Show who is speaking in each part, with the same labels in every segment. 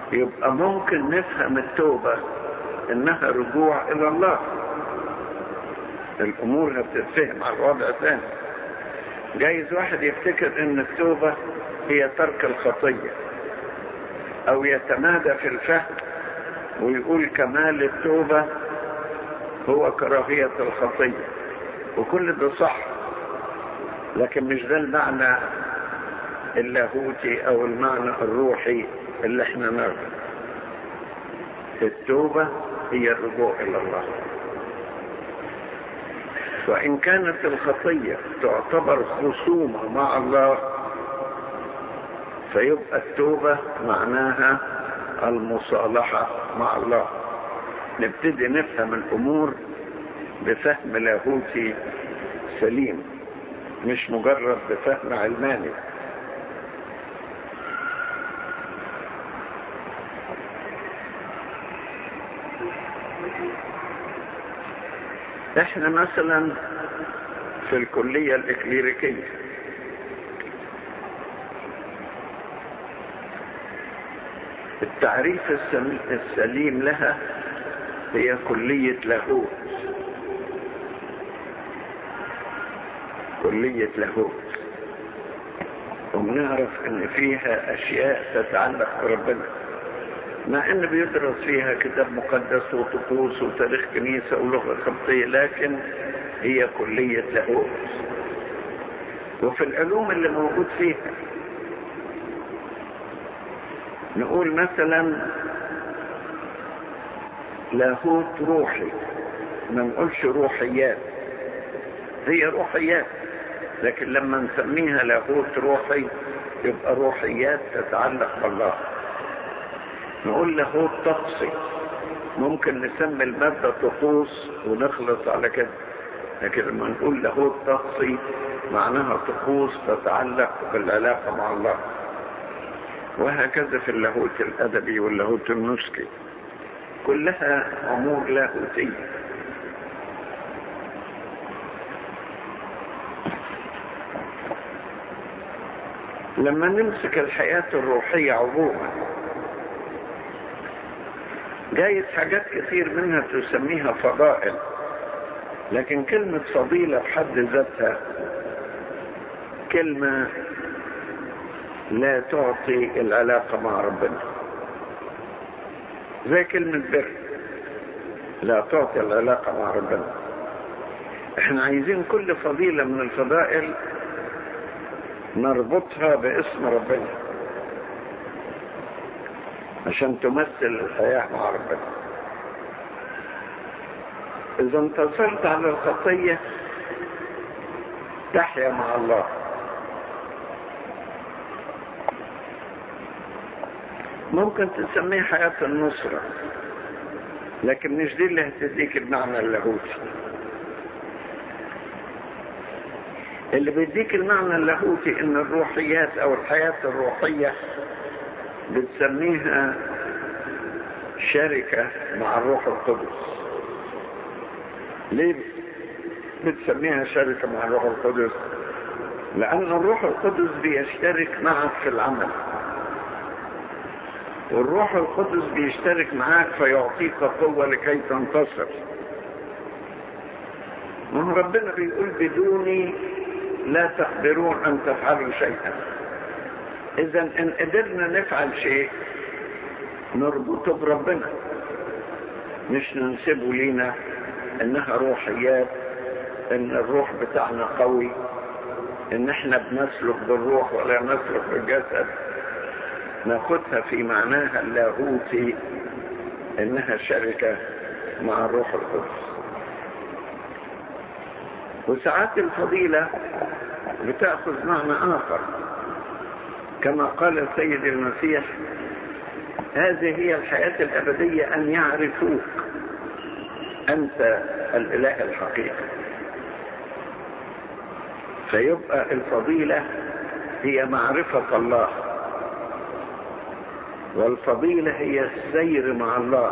Speaker 1: يبقى ممكن نفهم التوبة انها رجوع الى الله الامور هتتفهم على الوضع ثاني جايز واحد يفتكر ان التوبة هي ترك الخطية او يتمادى في الفهم ويقول كمال التوبة هو كراهية الخطية وكل ده صح لكن مش ده المعنى اللاهوتي او المعنى الروحي اللي احنا نرجو التوبة هي الرجوع الى الله وان كانت الخطية تعتبر خصومة مع الله فيبقى التوبة معناها المصالحة مع الله نبتدي نفهم الامور بفهم لاهوتي سليم مش مجرد بفهم علماني احنا مثلا في الكلية الاكليريكية التعريف السليم لها هي كلية لاهوت كلية لاهوت وبنعرف ان فيها اشياء تتعلق بربنا مع ان بيدرس فيها كتاب مقدس وطقوس وتاريخ كنيسة ولغة خطية لكن هي كلية لاهوت وفي العلوم اللي موجود فيها نقول مثلا لاهوت روحي ما نقولش روحيات هي روحيات لكن لما نسميها لاهوت روحي يبقى روحيات تتعلق بالله نقول لاهوت طقسي ممكن نسمي المادة طقوس ونخلص على كده لكن لما نقول لاهوت طقسي معناها طقوس تتعلق بالعلاقة مع الله وهكذا في اللاهوت الأدبي واللاهوت النسكي كلها أمور لاهوتية لما نمسك الحياة الروحية عموما جايز حاجات كثير منها تسميها فضائل لكن كلمة فضيلة بحد ذاتها كلمة لا تعطي العلاقة مع ربنا زي كلمة بر لا تعطي العلاقة مع ربنا احنا عايزين كل فضيلة من الفضائل نربطها باسم ربنا عشان تمثل الحياة مع ربنا إذا انتصرت على الخطية تحيا مع الله ممكن تسميه حياة النصرة لكن مش دي اللي هتديك المعنى اللاهوتي اللي بيديك المعنى اللاهوتي ان الروحيات او الحياة الروحية بتسميها شركة مع الروح القدس ليه بتسميها شركة مع الروح القدس لان الروح القدس بيشترك معك في العمل والروح القدس بيشترك معاك فيعطيك قوة لكي تنتصر ما ربنا بيقول بدوني لا تقدرون ان تفعلوا شيئا اذا ان قدرنا نفعل شيء نربطه بربنا مش ننسبه لينا انها روحيات ان الروح بتاعنا قوي ان احنا بنسلك بالروح ولا نسلك بالجسد ناخدها في معناها اللاهوتي انها شركة مع الروح القدس وساعات الفضيلة بتأخذ معنى آخر كما قال السيد المسيح هذه هي الحياة الأبدية أن يعرفوك أنت الإله الحقيقي فيبقى الفضيلة هي معرفة الله والفضيلة هي السير مع الله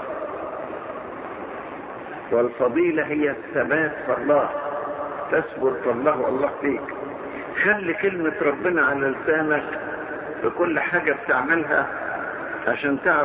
Speaker 1: والفضيلة هي الثبات في الله تثبت في الله والله فيك خلي كلمة ربنا على لسانك في كل حاجة بتعملها عشان تعرف